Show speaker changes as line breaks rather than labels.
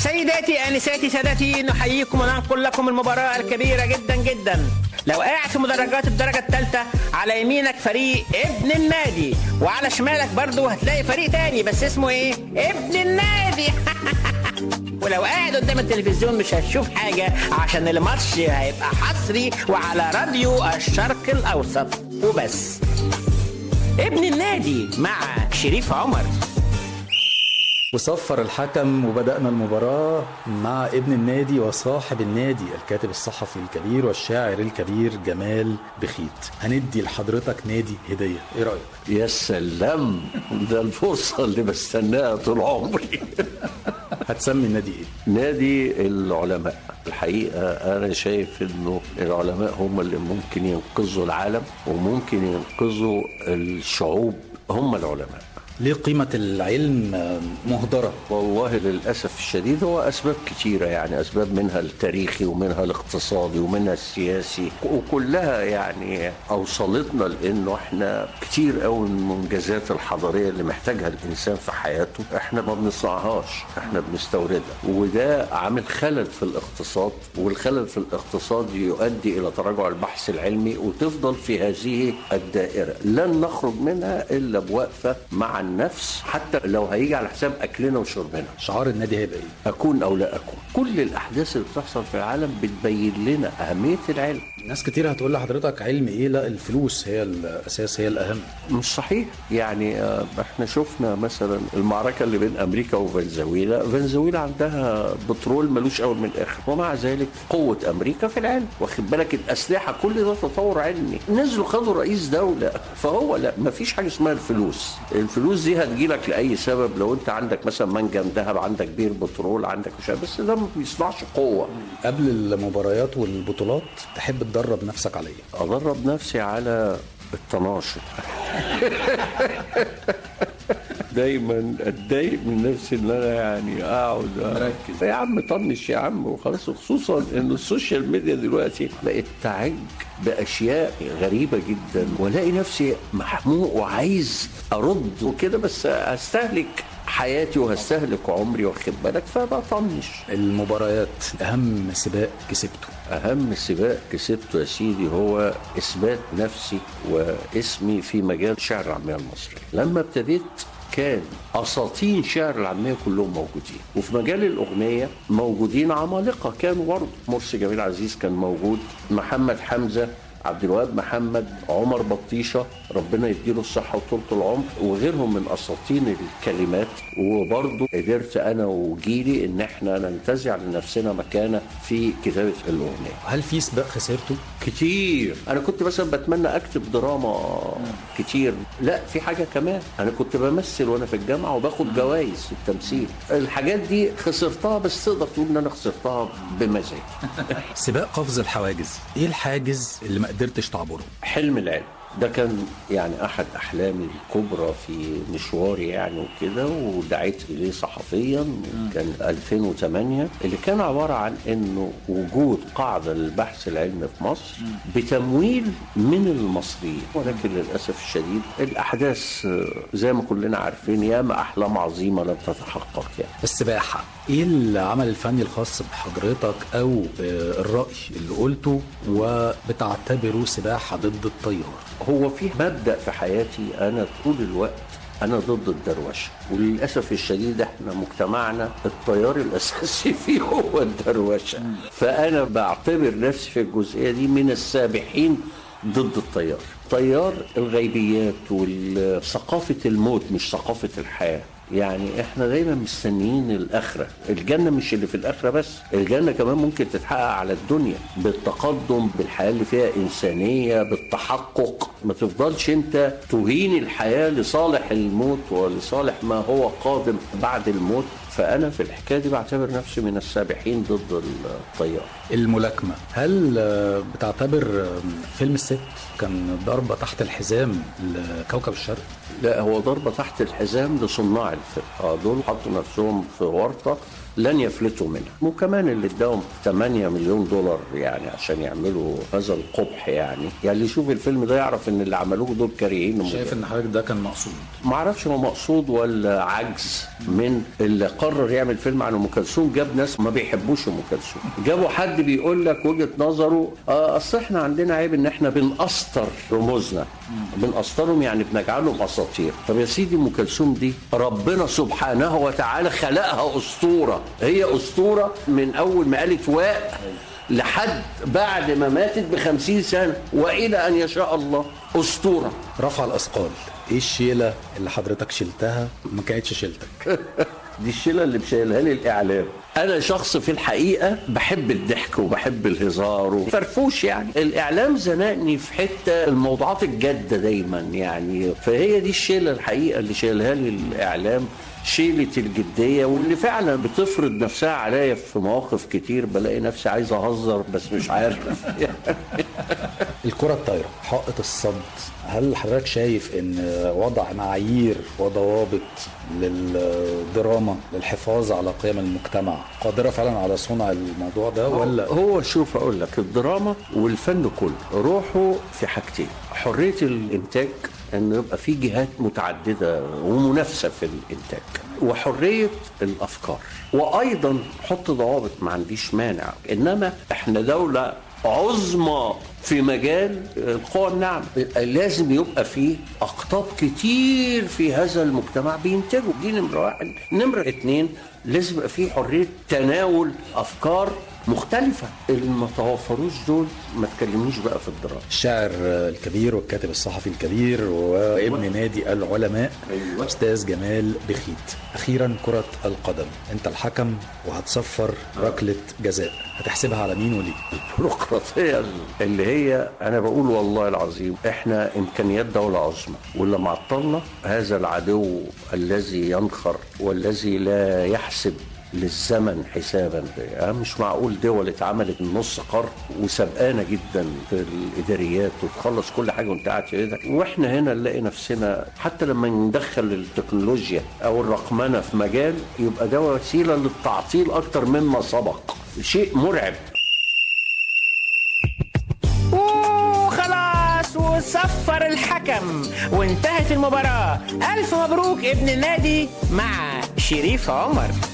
سيداتي انساتي سادتي نحييكم وننقل لكم المباراه الكبيره جدا جدا لو قاعد في مدرجات الدرجه الثالثه على يمينك فريق ابن النادي وعلى شمالك برضو هتلاقي فريق تاني بس اسمه ايه ابن النادي ولو قاعد قدام التلفزيون مش هتشوف حاجة عشان الماتش هيبقى حصري وعلى راديو الشرق الأوسط وبس ابن النادي مع شريف عمر
وصفر الحكم وبدأنا المباراة مع ابن النادي وصاحب النادي الكاتب الصحفي الكبير والشاعر الكبير جمال بخيت هندي لحضرتك نادي هدية ايه رأيك؟
يا سلام ده الفرصة اللي بستناها طول عمري
هتسمي النادي ايه؟
نادي العلماء الحقيقة أنا شايف إنه العلماء هم اللي ممكن ينقذوا العالم وممكن ينقذوا الشعوب هم العلماء
ليه قيمة العلم مهدرة؟
والله للأسف الشديد هو أسباب كتيرة يعني أسباب منها التاريخي ومنها الاقتصادي ومنها السياسي وكلها يعني أوصلتنا لأنه إحنا كتير قوي من المنجزات الحضارية اللي محتاجها الإنسان في حياته إحنا ما بنصنعهاش إحنا بنستوردها وده عامل خلل في الاقتصاد والخلل في الاقتصاد يؤدي إلى تراجع البحث العلمي وتفضل في هذه الدائرة لن نخرج منها إلا بوقفة مع النفس حتى لو هيجي على حساب اكلنا وشربنا
شعار النادي هيبقى ايه؟
اكون او لا اكون كل الاحداث اللي بتحصل في العالم بتبين لنا اهميه العلم
ناس كتير هتقول لحضرتك علم ايه لا الفلوس هي الاساس هي الاهم
مش صحيح يعني آه، احنا شفنا مثلا المعركه اللي بين امريكا وفنزويلا فنزويلا عندها بترول ملوش اول من الاخر ومع ذلك قوه امريكا في العلم واخد بالك الاسلحه كل ده تطور علمي نزلوا خدوا رئيس دوله فهو لا ما فيش حاجه اسمها الفلوس الفلوس دي هتجيلك لاي سبب لو انت عندك مثلا منجم ذهب عندك بير بترول عندك مش عارف، بس ده ما بيصنعش قوه
قبل المباريات والبطولات تحب تدرب نفسك على ايه؟
ادرب نفسي على التناشط دايما اتضايق من نفسي ان انا يعني اقعد
مركز.
يا عم طنش يا عم وخلاص وخصوصا ان السوشيال ميديا دلوقتي بقت تعج باشياء غريبه جدا والاقي نفسي محموق وعايز ارد وكده بس هستهلك حياتي وهستهلك عمري واخد بالك فبطنش
المباريات اهم سباق كسبته
أهم سباق كسبته يا سيدي هو إثبات نفسي واسمي في مجال شعر العامية المصري لما ابتديت كان أساطين شعر العامية كلهم موجودين وفي مجال الأغنية موجودين عمالقة كانوا برضه مرسي جميل عزيز كان موجود محمد حمزة عبد الوهاب محمد عمر بطيشه ربنا يديله الصحه وطولة العمر وغيرهم من اساطين الكلمات وبرضه قدرت انا وجيلي ان احنا ننتزع لنفسنا مكانه في كتابه الاغنيه
هل في سباق خسرته؟
كتير انا كنت مثلا بتمنى اكتب دراما كتير لا في حاجه كمان انا كنت بمثل وانا في الجامعه وباخد جوائز في التمثيل الحاجات دي خسرتها بس تقدر تقول ان انا خسرتها بمزاج
سباق قفز الحواجز ايه الحاجز اللي ما قدرتش تعبره؟
حلم العلم ده كان يعني احد احلامي الكبرى في مشواري يعني وكده ودعيت اليه صحفيا كان 2008 اللي كان عباره عن انه وجود قاعده للبحث العلمي في مصر بتمويل من المصريين ولكن للاسف الشديد الاحداث آه، زي ما كلنا عارفين ياما احلام عظيمه لم تتحقق يعني
السباحة ايه العمل الفني الخاص بحضرتك او آه، الرأي اللي قلته وبتعتبره سباحة ضد التيار
هو في مبدا في حياتي انا طول الوقت انا ضد الدروشه وللاسف الشديد احنا مجتمعنا التيار الاساسي فيه هو الدروشه فانا بعتبر نفسي في الجزئيه دي من السابحين ضد التيار تيار الغيبيات وثقافه الموت مش ثقافه الحياه يعني احنا دايما مستنيين الاخره الجنه مش اللي في الاخره بس الجنه كمان ممكن تتحقق على الدنيا بالتقدم بالحياه اللي فيها انسانيه بالتحقق ما تفضلش انت تهين الحياه لصالح الموت ولصالح ما هو قادم بعد الموت فانا في الحكايه دي بعتبر نفسي من السابحين ضد التيار
الملاكمة هل آه، بتعتبر آه، فيلم الست كان ضربة تحت الحزام لكوكب الشرق
لا هو ضربة تحت الحزام لصناع الفيلم اه دول حطوا نفسهم في ورطه لن يفلتوا منها وكمان اللي اداهم 8 مليون دولار يعني عشان يعملوا هذا القبح يعني يعني اللي يشوف الفيلم ده يعرف ان اللي عملوه دول كارهين
شايف ان حضرتك ده كان مقصود
ما اعرفش هو مقصود ولا عجز من اللي قرر يعمل فيلم عن ام كلثوم جاب ناس ما بيحبوش ام كلثوم جابوا حد بيقول لك وجهه نظره آه اصل احنا عندنا عيب ان احنا بنقسطر رموزنا بنقسطرهم يعني بنجعلهم اساطير طب يا سيدي ام كلثوم دي ربنا سبحانه وتعالى خلقها اسطوره هي اسطوره من اول ما قالت واء لحد بعد ما ماتت بخمسين سنة وإلى أن يشاء الله أسطورة
رفع الاثقال ايه الشيله اللي حضرتك شلتها ما كانتش شيلتك
دي الشيلة اللي مشايلها لي الإعلام أنا شخص في الحقيقة بحب الضحك وبحب الهزار وفرفوش يعني الإعلام زنقني في حتة الموضوعات الجادة دايما يعني فهي دي الشيلة الحقيقة اللي شايلها لي الإعلام شيلة الجدية واللي فعلا بتفرض نفسها عليا في مواقف كتير بلاقي نفسي عايز أهزر بس مش عارف
الكره الطايره حائط الصد هل حضرتك شايف ان وضع معايير وضوابط للدراما للحفاظ على قيم المجتمع قادره فعلا على صنع الموضوع ده ولا
هو شوف اقول لك الدراما والفن كله روحه في حاجتين حريه الانتاج انه يبقى في جهات متعدده ومنافسه في الانتاج وحريه الافكار وايضا حط ضوابط ما عنديش مانع انما احنا دوله عظمى في مجال القوى الناعمة لازم يبقى فيه أقطاب كتير في هذا المجتمع بينتجوا دي نمرة واحد نمرة اتنين لازم يبقى فيه حرية تناول أفكار مختلفة اللي ما توفروش دول ما تكلمنيش بقى في الدراسة
الشاعر الكبير والكاتب الصحفي الكبير وابن نادي العلماء
أيوة.
استاذ جمال بخيت اخيرا كره القدم انت الحكم وهتصفر ركله جزاء هتحسبها على مين وليه
البيروقراطية اللي هي أنا بقول والله العظيم إحنا إمكانيات دولة عظمى واللي معطلنا هذا العدو الذي ينخر والذي لا يحسب للزمن حسابا يعني مش معقول دول اتعملت من نص قرن وسبقانه جدا في الاداريات وتخلص كل حاجه وانت قاعد في ايدك واحنا هنا نلاقي نفسنا حتى لما ندخل التكنولوجيا او الرقمنه في مجال يبقى ده وسيله للتعطيل اكتر مما سبق شيء مرعب
وخلاص وصفر الحكم وانتهت المباراة ألف مبروك ابن النادي مع شريف عمر